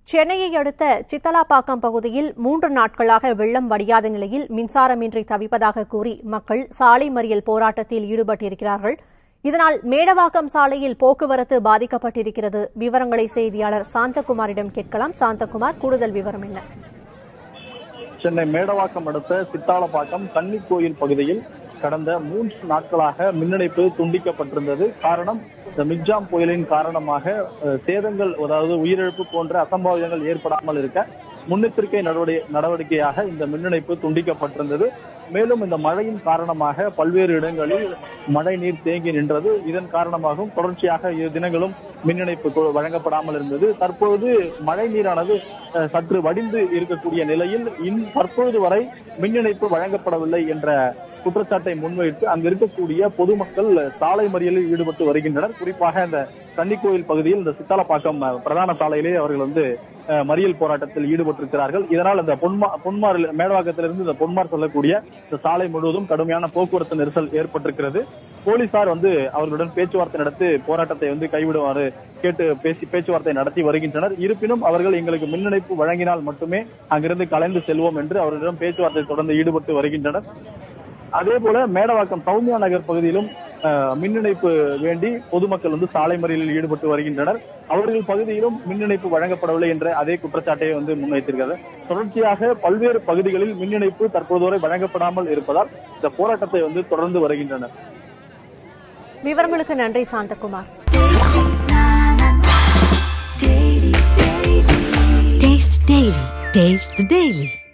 சென்னையை அடுத்த சித்தலாப்பாக்கம் பகுதியில் மூன்று நாட்களாக வெள்ளம் வடியாத நிலையில் மின்சாரமின்றி தவிப்பதாக கூறி மக்கள் சாலை மறியல் போராட்டத்தில் ஈடுபட்டிருக்கிறார்கள் இதனால் மேடவாக்கம் சாலையில் போக்குவரத்து பாதிக்கப்பட்டிருக்கிறது விவரங்களை செய்தியாளர் சாந்தகுமாரிடம் கேட்கலாம் சாந்தகுமார் கூடுதல் விவரம் என்ன சென்னை மேடவாக்கம் அடுத்த சித்தாலப்பாக்கம் கன்னிக்கோயில் பகுதியில் கடந்த மூன்று நாட்களாக மின் இணைப்பு துண்டிக்கப்பட்டிருந்தது காரணம் இந்த மிக்ஜாம் புயலின் காரணமாக அஹ், சேதங்கள் அதாவது உயிரிழப்பு போன்ற அசம்பாவிதங்கள் ஏற்படாமல் இருக்க முன்னெச்சரிக்கை நடவடிக்கை நடவடிக்கையாக இந்த மின் இணைப்பு துண்டிக்கப்பட்டிருந்தது மேலும் இந்த மழையின் காரணமாக பல்வேறு இடங்களில் மழை நீர் தேங்கி நின்றது இதன் காரணமாகவும் தொடர்ச்சியாக இரு தினங்களும் மின் இணைப்பு கொ- வழங்கப்படாமல் இருந்தது தற்பொழுது மழை நீரானது அஹ், சற்று வடிந்து இருக்கக்கூடிய நிலையில் இன் தற்பொழுது வரை மின் இணைப்பு வழங்கப்படவில்லை என்ற குற்றச்சாட்டை முன்வைத்து அங்கு இருக்கக்கூடிய பொதுமக்கள் சாலை மறியலில் ஈடுபட்டு வருகின்றனர் குறிப்பாக இந்த கன்னிக்கோயில் பகுதியில் இந்த சித்தாலப்பாக்கம் அஹ், பிரதான சாலையிலே அவர்கள் வந்து அஹ், மறியல் போராட்டத்தில் ஈடுபட்டிருக்கிறார்கள் இதனால் இந்த பொன்மா பொன்மார் மேடவாக்கத்திலிருந்து இந்த பொன்மார் செல்லக்கூடிய இந்த சாலை முழுவதும் கடுமையான போக்குவரத்து நெரிசல் ஏற்பட்டிருக்கிறது போலீசார் வந்து அவர்களுடன் பேச்சுவார்த்தை நடத்தி போராட்டத்தை வந்து கைவிடுமாறு கேட்டு பேசி பேச்சுவார்த்தை நடத்தி வருகின்றனர் இருப்பினும் அவர்கள் எங்களுக்கு மின் இணைப்பு வழங்கினால் மட்டுமே அங்கிருந்து கலைந்து செல்வோம் என்று அவர்களிடம் பேச்சுவார்த்தை தொடர்ந்து ஈடுபட்டு வருகின்றனர் அதே போல மேடவாக்கம் சௌமியா நகர் பகுதியிலும் அஹ், மின் இணைப்பு வேண்டி பொதுமக்கள் வந்து சாலை மறியலில் ஈடுபட்டு வருகின்றனர் அவர்கள் பகுதியிலும் மின் இணைப்பு வழங்கப்படவில்லை என்ற அதே குற்றச்சாட்டை வந்து முன்வைத்திருக்கிறது தொடர்ச்சியாக பல்வேறு பகுதிகளில் மின் இணைப்பு தற்போது வரை வழங்கப்படாமல் இருப்பதால் இந்த போராட்டத்தை வந்து தொடர்ந்து வருகின்றனர் விவரங்களுக்கு நன்றி Santhakumar Taste the Daily. Taste the Daily.